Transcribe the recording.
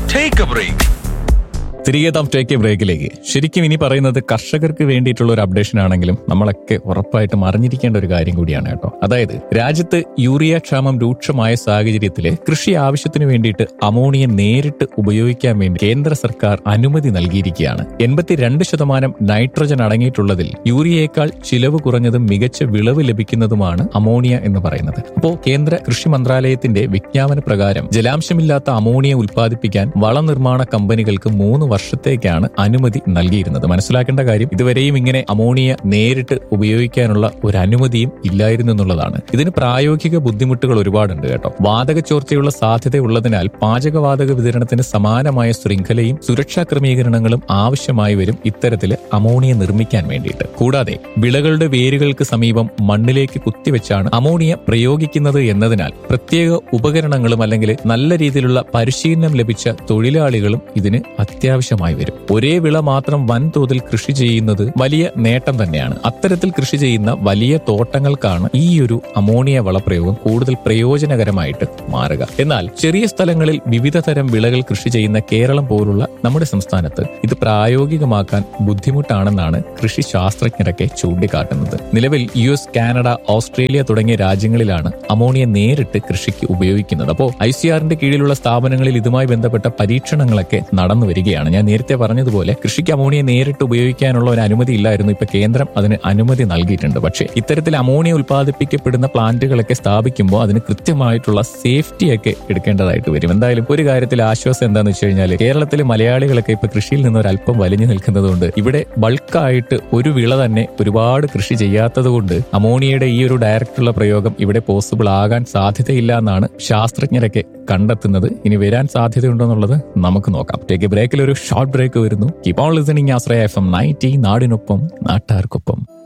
Take a break. തിരികെ താം take A ബ്രേക്കിലേക്ക് ശരിക്കും ഇനി പറയുന്നത് കർഷകർക്ക് വേണ്ടിയിട്ടുള്ള ഒരു അപ്ഡേഷൻ ആണെങ്കിലും നമ്മളൊക്കെ ഉറപ്പായിട്ടും അറിഞ്ഞിരിക്കേണ്ട ഒരു കാര്യം കൂടിയാണ് കേട്ടോ അതായത് രാജ്യത്ത് യൂറിയ ക്ഷാമം രൂക്ഷമായ സാഹചര്യത്തിൽ കൃഷി ആവശ്യത്തിന് വേണ്ടിയിട്ട് അമോണിയ നേരിട്ട് ഉപയോഗിക്കാൻ വേണ്ടി കേന്ദ്ര സർക്കാർ അനുമതി നൽകിയിരിക്കുകയാണ് എൺപത്തിരണ്ട് ശതമാനം നൈട്രജൻ അടങ്ങിയിട്ടുള്ളതിൽ യൂറിയയേക്കാൾ ചിലവ് കുറഞ്ഞതും മികച്ച വിളവ് ലഭിക്കുന്നതുമാണ് അമോണിയ എന്ന് പറയുന്നത് അപ്പോ കേന്ദ്ര കൃഷി മന്ത്രാലയത്തിന്റെ വിജ്ഞാപന പ്രകാരം ജലാംശമില്ലാത്ത അമോണിയ ഉൽപ്പാദിപ്പിക്കാൻ വളനിർമ്മാണ കമ്പനികൾക്ക് മൂന്ന് വർഷത്തേക്കാണ് അനുമതി നൽകിയിരുന്നത് മനസ്സിലാക്കേണ്ട കാര്യം ഇതുവരെയും ഇങ്ങനെ അമോണിയ നേരിട്ട് ഉപയോഗിക്കാനുള്ള ഒരു അനുമതിയും ഇല്ലായിരുന്നു എന്നുള്ളതാണ് ഇതിന് പ്രായോഗിക ബുദ്ധിമുട്ടുകൾ ഒരുപാടുണ്ട് കേട്ടോ വാതക ചോർച്ചയുള്ള സാധ്യതയുള്ളതിനാൽ പാചകവാതക വിതരണത്തിന് സമാനമായ ശൃംഖലയും സുരക്ഷാ ക്രമീകരണങ്ങളും ആവശ്യമായി വരും ഇത്തരത്തില് അമോണിയ നിർമ്മിക്കാൻ വേണ്ടിയിട്ട് കൂടാതെ വിളകളുടെ വേരുകൾക്ക് സമീപം മണ്ണിലേക്ക് കുത്തിവെച്ചാണ് അമോണിയ പ്രയോഗിക്കുന്നത് എന്നതിനാൽ പ്രത്യേക ഉപകരണങ്ങളും അല്ലെങ്കിൽ നല്ല രീതിയിലുള്ള പരിശീലനം ലഭിച്ച തൊഴിലാളികളും ഇതിന് അത്യാവശ്യമായി വരും ഒരേ വിള മാത്രം വൻതോതിൽ കൃഷി ചെയ്യുന്നത് വലിയ നേട്ടം തന്നെയാണ് അത്തരത്തിൽ കൃഷി ചെയ്യുന്ന വലിയ തോട്ടങ്ങൾക്കാണ് ഈ ഒരു അമോണിയ വളപ്രയോഗം കൂടുതൽ പ്രയോജനകരമായിട്ട് മാറുക എന്നാൽ ചെറിയ സ്ഥലങ്ങളിൽ വിവിധ തരം വിളകൾ കൃഷി ചെയ്യുന്ന കേരളം പോലുള്ള നമ്മുടെ സംസ്ഥാനത്ത് ഇത് പ്രായോഗികമാക്കാൻ ബുദ്ധിമുട്ടാണെന്നാണ് കൃഷി ശാസ്ത്രജ്ഞരൊക്കെ ചൂണ്ടിക്കാട്ടുന്നത് നിലവിൽ യു എസ് കാനഡ ഓസ്ട്രേലിയ തുടങ്ങിയ രാജ്യങ്ങളിലാണ് അമോണിയ നേരിട്ട് കൃഷിക്ക് ഉപയോഗിക്കുന്നത് അപ്പോൾ ഐ സി ആറിന്റെ കീഴിലുള്ള സ്ഥാപനങ്ങളിൽ ഇതുമായി ബന്ധപ്പെട്ട പരീക്ഷണങ്ങളൊക്കെ നടന്നു വരികയാണ് ഞാൻ നേരത്തെ പറഞ്ഞതുപോലെ കൃഷിക്ക് അമോണിയ നേരിട്ട് ഉപയോഗിക്കാനുള്ള ഒരു അനുമതി ഇല്ലായിരുന്നു ഇപ്പൊ കേന്ദ്രം അതിന് അനുമതി നൽകിയിട്ടുണ്ട് പക്ഷേ ഇത്തരത്തിൽ അമോണിയ ഉൽപ്പാദിപ്പിക്കപ്പെടുന്ന പ്ലാന്റുകളൊക്കെ സ്ഥാപിക്കുമ്പോൾ അതിന് കൃത്യമായിട്ടുള്ള സേഫ്റ്റി ഒക്കെ എടുക്കേണ്ടതായിട്ട് വരും എന്തായാലും ഒരു കാര്യത്തിൽ ആശ്വാസം എന്താണെന്ന് വെച്ച് കഴിഞ്ഞാൽ കേരളത്തിലെ മലയാളികളൊക്കെ ഇപ്പൊ കൃഷിയിൽ നിന്ന് ഒരു അല്പം വലിഞ്ഞു നിൽക്കുന്നതുകൊണ്ട് ഇവിടെ ബൾക്കായിട്ട് ഒരു വിള തന്നെ ഒരുപാട് കൃഷി ചെയ്യാത്തത് കൊണ്ട് അമോണിയയുടെ ഈ ഒരു ഡയറക്റ്റുള്ള പ്രയോഗം ഇവിടെ പോസിബിൾ ആകാൻ സാധ്യതയില്ല എന്നാണ് ശാസ്ത്രജ്ഞരൊക്കെ കണ്ടെത്തുന്നത് ഇനി വരാൻ സാധ്യതയുണ്ടോ എന്നുള്ളത് നമുക്ക് നോക്കാം ടേക്ക് ബ്രേക്കിൽ ഒരു ഷോർട്ട് ബ്രേക്ക് വരുന്നു keep on listening Asraya F M ninety നാടിനൊപ്പം നാട്ടാർക്കൊപ്പം